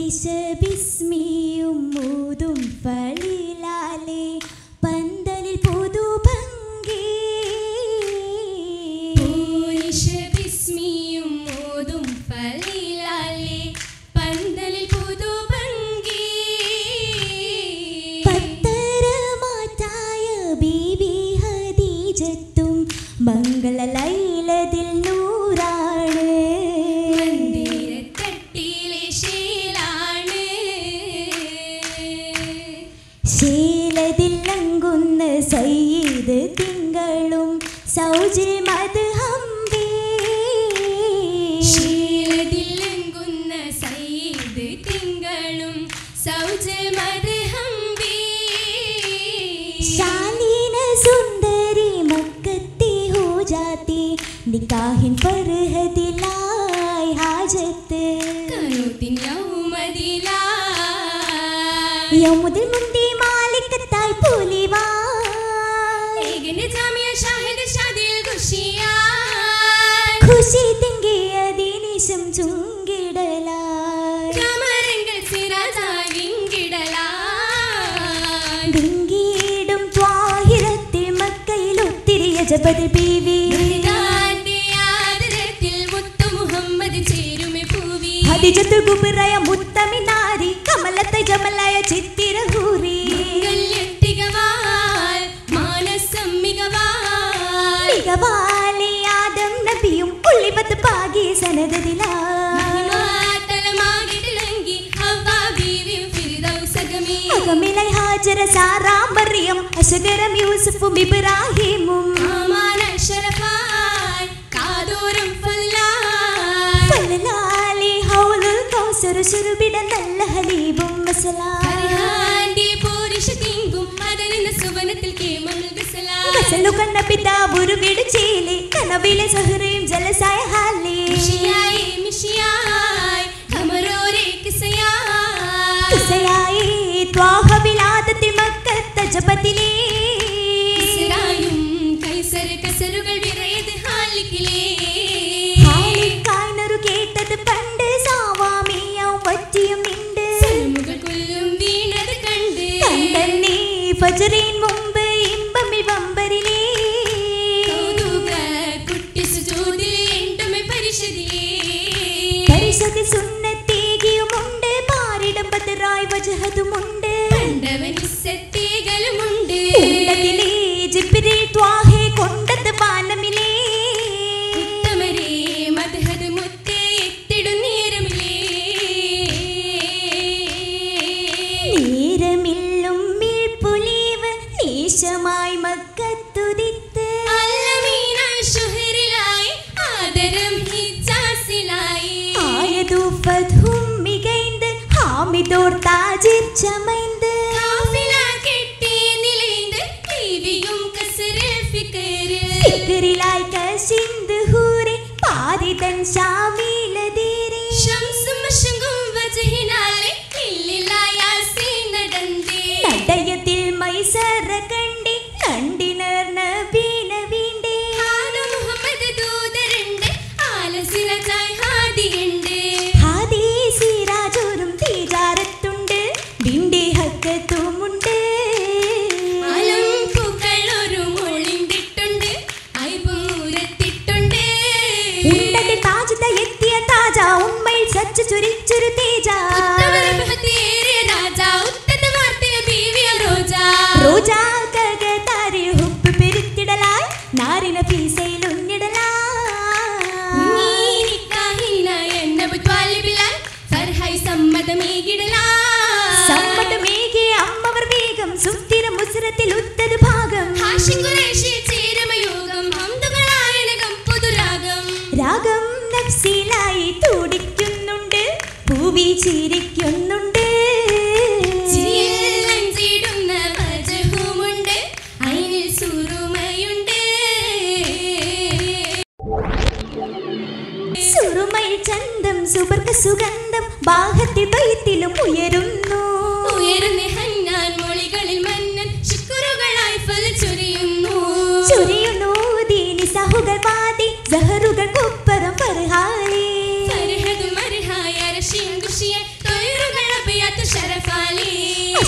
പൂരിശബിസ്മിയും മൂതും ഫളിലാലെ പന്തലിൽ പുതു ഭംഗി പൂരിശബിസ്മിയും മോതും ഫലിലാലെ പന്തലിൽ പുതുഭംഗി പത്തരമാറ്റായ ബീബി ഹദീജത്തും മംഗളലൈലതിൽ നൂറാണ് മന്ദിരത്തട്ടിലെ ശീലാണ് ശീലതിൽ ലങ്കുന്ന സയ്യിദ് തിങ്കളും സൗജിൽ മത് ഹംബി ശീലതിലെങ്കുന്ന സയ്യിദ് തിങ്കളും സൗജൽ മദ്ഹംബി ശാലീന സുന്ദരി മക്കത്തി ഹോ ജാതി നിക്കാഹിൻ ഫർഹദിലായി ഹാജത്ത് കനൂത്തിൻ യൗമദിലാ യൗമുദിൽ മുന്തി മാലിക്കത്തായി പുലിവാ ഏകന ജാമിയ ഷാഹിദ് ഷാദിൽ ഖുഷിയാ ഖുഷി തിങ്കിയ ദിനിശം ചുങ്കിടലായി കമരങ്ങൾ സിരാജായി വിങ്കിടലായി ദിങ്കിയിടും ത്വാഹിരത്തിൽ മക്കയിൽ ഒത്തിരി അജബദ് ബീവി മൃഗാന്റെ ആദരത്തിൽ മുത്തു മുഹമ്മദ് ചേരുമെ പൂവി ഹദിജത്തു കുബറയ മുത്തമിനാരി കമലത്തെ ജമലായ ചിത്തിരഹൂരി മംഗല്യത്തികവാൽ മാനസം മികവാൽ മികവാലി ആദം നബിയും ഉള്ളിപത്ത് പാകി സനദതിലാ മഹിമാതലമാകിടിലങ്കി ഹവ്വാ ബീവിയും ഫിർദൗസഗമി അകമിലൈ ഹാജര സാറാം മറിയം അശകരം യൂസുഫും ഇബ്രാഹിമും ആമാന ശരഫാൻ കാതോരം ഫല്ലാൻ ഫലലാലി ഹൗലുൽ കൗസർ ശുരുബിട നല്ല ഹലീബും മസലാ ഫർഹാന്റെ പോരിഷ തിങ്കും മദനിന്ന സുവനത്തിൽ കേമങ്ങൾ ഗസലാൻ ഗസലു കണ്ട പിതാവുരു വിടുചേലി കനവിലെ സഹറയും ജലസായ ഹാലി മിഷിയായി മിഷിയായി ഖമറോരെ കിസയായി കിസയായി ത്വാഹബിലാദത്തിൽ മക്കത്ത ജപത്തിലേ ഇസ്രായും കൈസർ കസറുകൾ വിറയത് ഹാലിക്കിലേ ഹാലിക്കായ്നൊരു കേട്ടത് പണ്ട് സാവാമിയാവും പറ്റിയും ഉണ്ട് സൽമുകൾ കൊല്ലും വീണത് കണ്ട് കണ്ടന്നേ ഫജറിൻ മുമ്പ് ഇമ്പമിൽ വമ്പരിലേ കൗതുക കുട്ടി സുജൂദിലെ എണ്ടുമെ പരിഷതിലേ പരിശതി സുന്നത്തേകിയുമുണ്ട് പാരിടം ബദറായി വജഹതുമുണ്ട് കണ്ടവൻ ഇസ്സത്തേകളുമുണ്ട് ഉണ്ടതിലേ ജിബ്രീൽ ത്വാഹെ കൊണ്ടത് വാനമിലേ ഉത്തമരേ മദ്ഹദ് മുത്തേ എത്തിടും നേരമിലേ നേരമില്ലും പുലീവ് നീശമായി മക്കത്തുതിത്ത് അല്ലമീനായി ശുഹരിലായി ആദരം ഹിജാസിലായി ആയതു ഫത്ഹും മികൈந்து ഹാമിദോർ താജിർ ചമൈந்து കാഫില കെട്ടി നിലൈந்து ബീവിയും കസറിൽ ഫിക്കറിൽ ഫിക്രിലായി കശിന്ത് ഹൂരെ പാതിതൻ ശാമീലതീരെ ശംസും മശങ്കും വജഹിനാലെ ഇല്ലിലായാസി നടന്തേ നടയത്തിൽ മൈസറ കണ്ടി കണ്ടിനർ നബീന വീണ്ടേ ഹാനു മുഹമ്മദ് ദൂതരുണ്ട് ആലസിലജായ് ഹാദിയുണ്ട് ഹാദി സിരാജോരും തീജാരത്തുണ്ട് വിണ്ടി ഹക്കത്തുമുണ്ട് ആലം പൂക്കൾ ഒരു മൊളിന്തിട്ടുണ്ട് ഐപൂരത്തിട്ടുണ്ട് ഉണ്ടതി താജത എത്തിയ താജ ഉമ്മയിൽ സച്ച് ചുരിച്ചൊരു തേജ ഉത്തമരൂപത്തേറിയ രാജ ഉത്തത വാർത്തയ ബീവിയ റോജ റോജാ കക താരി ഹുപ്പ് പെരുത്തിടലായി നാരിന പീസയിൽ ഉന്നിടലായി നീനിക്കാഹിനായ നബു ത്വാലിബിലാൽ ഫർഹൈ സമ്മതമേകിടലാ സമ്മതമേകി അമ്മവർ വേഗം സുസ്ഥിര മുസ്രത്തിൽ ഉത്തത് ഭാഗം ഹാഷിം ഖുറൈശി ചേരമയോഗം ഹംദുകളായനകം പുതുരാഗം രാഗം നഫ്സിലായി തുടിക്കുന്നുണ്ട് പൂവി ചിരിക്കുന്നുണ്ട് ചിരിയിൽ നെഞ്ചിടുന്ന വജഹുമുണ്ട് അയിനിൽ സുറുമയുണ്ട് സുറുമയിൽ ചന്തം സുബർക്ക സുഗന്ധം ബാഹത്തിൽ ബൈത്തിലും ഉയരുന്നു ഉയർന്ന ഹന്നാൻ മൊഴികളിൽ മന്നൻ ശുക്രുകളായി ഫൽ ചൊരിയുന്നു ചൊരിയുന്നു ദീനി സഹുകൾ വാദി സഹറുകൾക്കൊപ്പരം ഫർഹാലി ഫർഹദ് മർഹായ റഷിയൻ ഖുഷിയ തൊയറുകൾ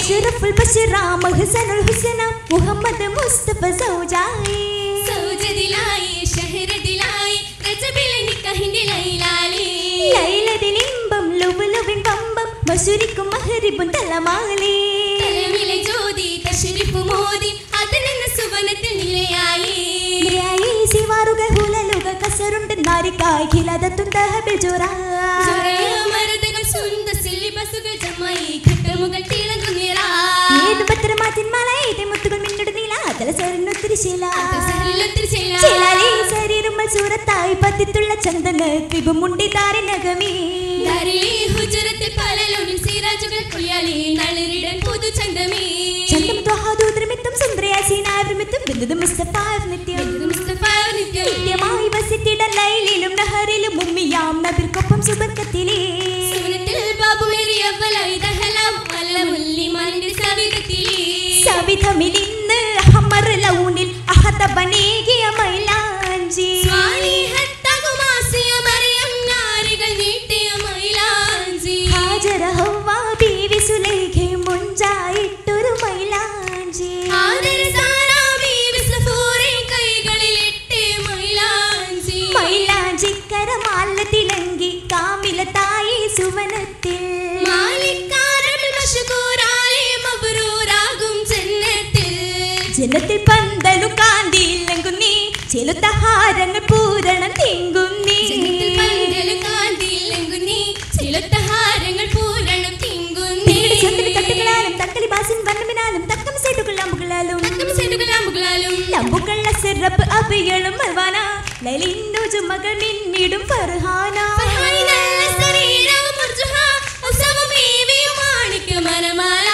അഷ്റഫുൽ ബഷറ മഹ്സനുൽ ഹുസന മുഹമ്മദ് മുസ്തഫ സൗജായി സൗജദിലായി ഷഹരദിലായി രജബിലെ നിക്കഹിന്റെ ലൈലാലി ലൈലതിലിമ്പം ലുബുലുവിൻ പമ്പം മസുരിക്കും മഹരിബും തലമാലി തലമിലെ ജ്യോതി തശരിപ്പ് മോദി അതിനെന്ന സുവനത്തിൽ നിലയായി ായി സിവാറുക ഹുലലുക കസറുണ്ട് നാരിക്കായ് ഖിലദത്തും ദഹബിൽ ജോറാ മരതകം സുന്ദ സിലിബസുകൾ ജമ്മായി ഘട്ടമുകൾ തിളങ്ങുന്നിറാ ഏത് പത്രമാറ്റിൻ മലയുടെ മുത്തുകൾ മിന്നട് നീല അതല സെറിനൊത്തിരി ശീല സഹലത്തിൽ ചിലാലി ശരീരമ്മൽ സൂറത്തായി പത്തിത്തുള്ള ചന്ദന ത്രിപുമുണ്ടി താരനഗമി ദാരിലെ ഹുജറത്തിൽ പലലോണിൽ സിറാജുകൾ കൊയ്യാലി നളിരിടൻ പുതു ചന്തമേ ചന്തം ത്വഹാദൂദ്രമിത്തും സുന്ദരയാസീനാവൃമിത്തും ബിന്ദുതും മുസ്തഫായ നിത്യം മുസ്തഫ നിത്യം നിത്യമായി വസിത്തിട ലൈലിലും നഹറിലും ഉമ്മിയാം നബിർക്കൊപ്പം സുബർക്കത്തിലേ സുവനത്തിൽ ബാബുമേറി അവലായി ദഹലാം അല്ലമുല്ലിമാനിന്റെ സവിധത്തിലേ സവിധമിൽ ഇന്ന് അഹമർ ലൗണിൽ അഹതബനേകിയ മൈലാഞ്ചി സ്വാലിഹത്തകുമാസിയ മറിയം നാരികൾ നീട്ടിയ മൈലാഞ്ചി ഹാജറ ഹവ്വ ബീവി സുലൈഖെ മുഞ്ചായിട്ടൊരു മൈലാഞ്ചി ആദര സാരാമി വിസഫൂറിൻ കൈകളിലിട്ട് മൈലാഞ്ചി മൈലാഞ്ചിക്കര മാല തിളങ്ങി കാമിലത്തായി സുവനത്തിൽ മാലിക്കാരമിൽ മശകൂറാലി മബ്രൂറാകും ജന്നത്തിൽ ജനത്തിൽ പന്തലും കാന്തിയില്ലെങ്കുന്നീ ചെലുത്ത ഹാരങ്ങൾ പൂരണം തിങ്കുന്നീ ജന്നത്തിൽ പന്തലും കാന്തിയില്ലെങ്കുന്നീ ചിലത്ത ഹാരങ്ങൾ പൂരണം തിങ്കുന്നീ ചന്ദ്രൻ തട്ടുകളാലും തക്കളി ബാസിൻ വർണ്ണമിനാലും തക്കം സൈഡുകൾ അമ്പുകളാലും തക്കം സെടുകളാമ്പുകളാലും ലംബുകളുള്ള സിറപ്പ് അഭികളും മൽവാന ലലിന്നു ചുമകൾ മിന്നിടും ഫർഹാന ഫർഹാനി നല്ല ശരീരവും മുർജുഹ, ഉത്സവം ഏവിയും മാണിക്യ മനമാല.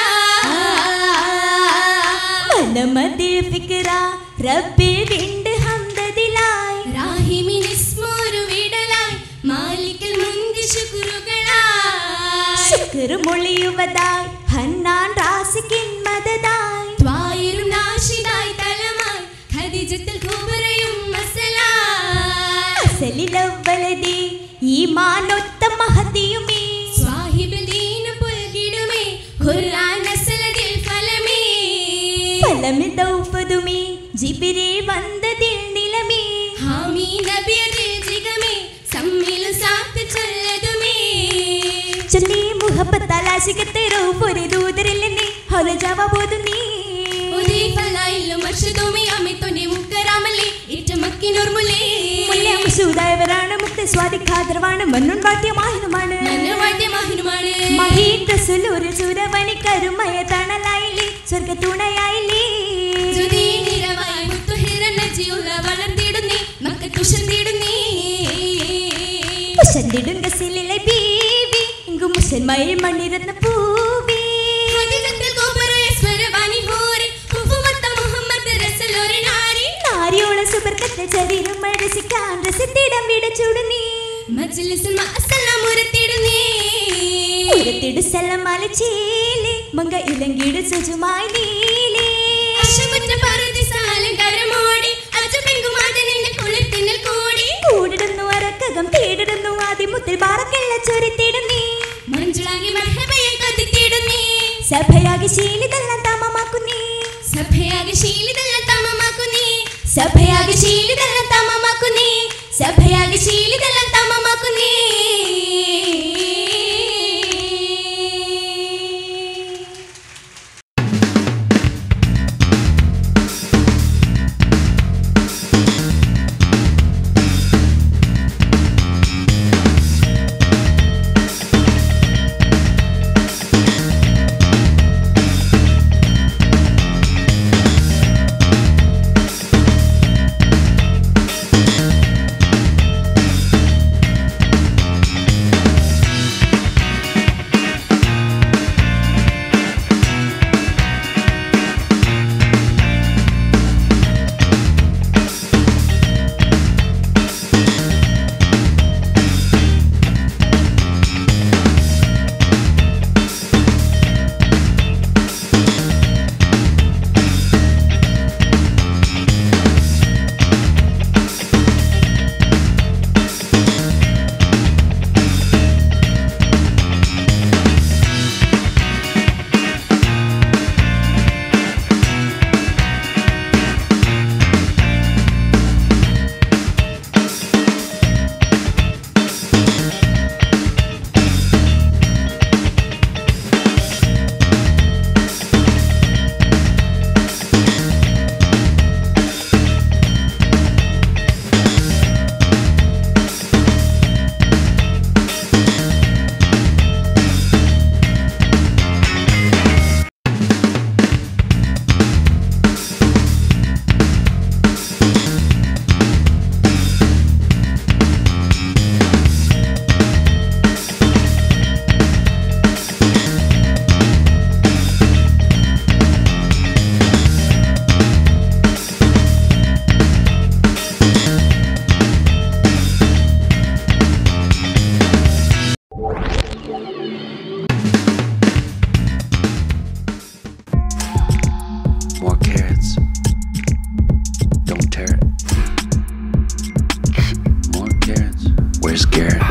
മനമതിൽ ഫിക്ര റബ്ബിൽ വിണ്ട് ഹംദതിലായി റാഹിമിൻ ഇസ്മൊരു വിടലായി, മാലിക്കിൽ മുന്തി ശുക്രുകളായി. ശുക്ർ മൊളിയുവതായി ഹന്നാൻ റാസിക്കിൻ മദതായി ത്വായിരും നാശിതായി തലമായി, ഖദീജത്തുൽ കുബ്രയും മസലായി. അസലിലവ്വലതി ഈ മാനൊത്ത മഹതിയുമേ സ്വാഹിബിൽ ദീന് പുൽകിടുമേ, ഖുർആൻ അസലതിൽ ഫലമേ. ഫലമിൽ ദൗഫതുമേ ജിബിരെ വന്നതിൽ നിലമേ ഹാമി നബിയതിൽ ജിഗമേ, സമ്മിലു സാത്ത് ചൊല്ലതുമേ. ചൊല്ലി മുഹബത്താലാശികത്തേരോ ഒരു ദൂതരില്ലെന്നേ ഹൗല ജവാബോധു നീ ഉദി ഫലായിലും അർഷദോമി അമിതൊന്റെ മുക്കരാമലേ, ഇറ്റമക്കിനോർമുലേ. മുസൂദായവരാണ് മുക്ത സ്വാദിഖാദരവാണ് മണ്ണുൺ വാദ്യമാഹിനുമാണ് മനോവാദ്യമാഹിനുമാണ്. മഹീന്ദ്ര സുലൂരിൽ സുരവണി കരുമയ തണലായില്ലേ സ്വർഗ തുണയായില്ലേ ജ്യോതി നിറവായി മുത്തുഹിറ നജിയുള്ള വളർന്നിടുന്നേ, മക്കത്തുഷന്തിടുന്നേ. മുഷന്തിടും ഗസിലെ ബീവി ഇങ്ങു മുഷന്മയിൽ മണ്ണിരുന്ന പൂവി ഹദിജത്തുൽ കുബ്രയേശ്വരവാണി ഹൂറി, കുഫുമത്ത മുഹമ്മദ് റസൂലൊരു നാരി. നാരിയോള സുബർക്കത്തെ ശരീരം രസിക്കാൻ രസിത്തിടം വിടച്ചൂട് നീ മജ്ലിസിൽ മഅസലാം ഉരത്തിടുന്നേ. ഉരത്തിട് സ്ഥലമാല ചേലേ മങ്ക ഇലങ്കിട് സുജുമായി നീലേ അശുകുറ്റ പറുദിസാലങ്കാരമോടി, അജബെങ്കുമാതെ നിന്റെ കുളിർത്തിന്നൽ കൂടി. കൂടിടുന്നു അരക്കകം തേടിടുന്നു ആദിമുത്തിൽ ബാറക്കെള്ള ചൊരിത്തിടും നീ മഞ്ജുളാകി മർഹബയെ കത്തിത്തിടുന്നേ. സഭയാകി ശീലിതെല്ലാം താമമാക്കുന്നീ സഭയാകെ ശീലിതെല്ലാം തമമാക്കുന്നേ. സഭയാകി ശീലിതെല്ലാം താമമാക്കുന്നീ സഭയാകി ശീലിതെല്ലാം താമമാക്കുന്നീ scared.